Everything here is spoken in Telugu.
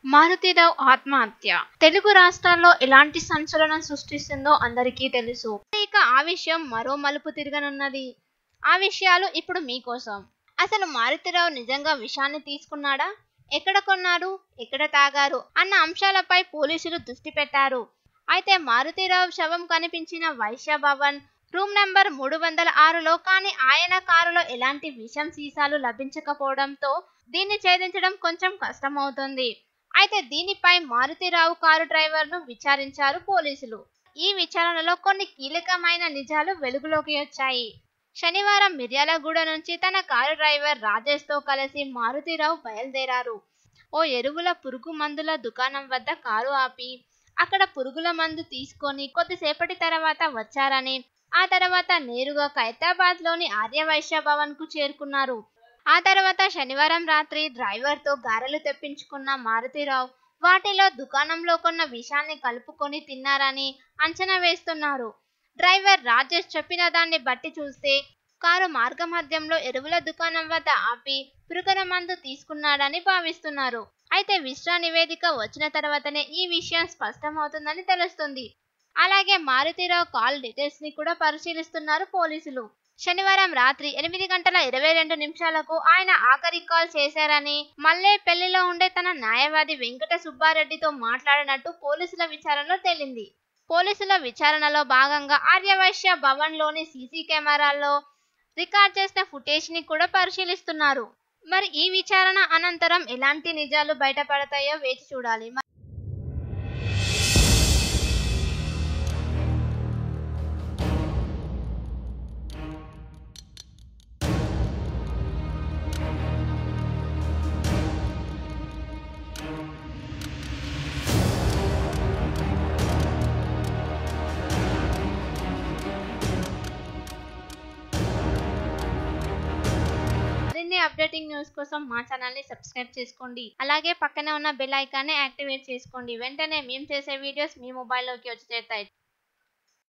మారుతిరావు ఆత్మహత్య తెలుగు రాష్ట్రాల్లో ఎలాంటి సంచలనం సృష్టిస్తుందో అందరికీ తెలుసు ఇక ఆ విషయం మరో మలుపు తిరగనున్నది ఆ విషయాలు ఇప్పుడు మీకోసం అసలు మారుతిరావు నిజంగా విషాన్ని తీసుకున్నాడా ఎక్కడ కొన్నారు ఎక్కడ తాగారు అన్న అంశాలపై పోలీసులు దృష్టి పెట్టారు అయితే మారుతిరావు శవం కనిపించిన వైశ్య భవన్ రూమ్ నెంబర్ మూడు వందల ఆరులో కానీ ఆయన కారులో ఎలాంటి విషం సీసాలు లభించకపోవడంతో దీన్ని ఛేదించడం కొంచెం కష్టమవుతుంది అయితే దీనిపై మారుతిరావు కారు డ్రైవర్ను విచారించారు పోలీసులు ఈ విచారణలో కొన్ని కీలకమైన నిజాలు వెలుగులోకి వచ్చాయి శనివారం మిర్యాలగూడ నుంచి తన కారు డ్రైవర్ రాజేష్తో కలిసి మారుతిరావు బయలుదేరారు ఓ ఎరువుల పురుగు మందుల దుకాణం వద్ద కారు ఆపి అక్కడ పురుగుల మందు తీసుకొని కొద్దిసేపటి తర్వాత వచ్చారని ఆ తర్వాత నేరుగా ఖైరతాబాద్లోని ఆర్యవైశ్య భవన్కు చేరుకున్నారు ఆ తర్వాత శనివారం రాత్రి డ్రైవర్తో గారెలు తెప్పించుకున్న మారుతిరావు వాటిలో దుకాణంలో కొన్న విషాన్ని కలుపుకొని తిన్నారని అంచనా వేస్తున్నారు డ్రైవర్ రాజేష్ చెప్పిన దాన్ని బట్టి చూస్తే కారు మార్గమధ్యంలో ఎరువుల దుకాణం వద్ద ఆపి పురుగుల మందు తీసుకున్నాడని భావిస్తున్నారు అయితే విశ్రా నివేదిక వచ్చిన తర్వాతనే ఈ విషయం స్పష్టమవుతుందని తెలుస్తుంది అలాగే మారుతిరావు కాల్ డీటెయిల్స్ ని కూడా పరిశీలిస్తున్నారు పోలీసులు శనివారం రాత్రి ఎనిమిది గంటల ఇరవై రెండు నిమిషాలకు ఆయన ఆఖరి కాల్ చేశారని మల్లే పెళ్లిలో ఉండే తన న్యాయవాది వెంకట సుబ్బారెడ్డితో మాట్లాడినట్టు పోలీసుల విచారణలో తేలింది పోలీసుల విచారణలో భాగంగా ఆర్యవైశ్య భవన్లోని సీసీ కెమెరాల్లో రికార్డ్ చేసిన ఫుటేజ్ ని కూడా పరిశీలిస్తున్నారు మరి ఈ విచారణ అనంతరం ఎలాంటి నిజాలు బయటపడతాయో వేచి చూడాలి మరిన్ని అప్డేటింగ్ న్యూస్ కోసం మా ఛానల్ ని సబ్స్క్రైబ్ చేసుకోండి అలాగే పక్కనే ఉన్న బెల్ ఐకాన్ని యాక్టివేట్ చేసుకోండి వెంటనే మేము చేసే వీడియోస్ మీ మొబైల్లోకి వచ్చి చేరుతాయి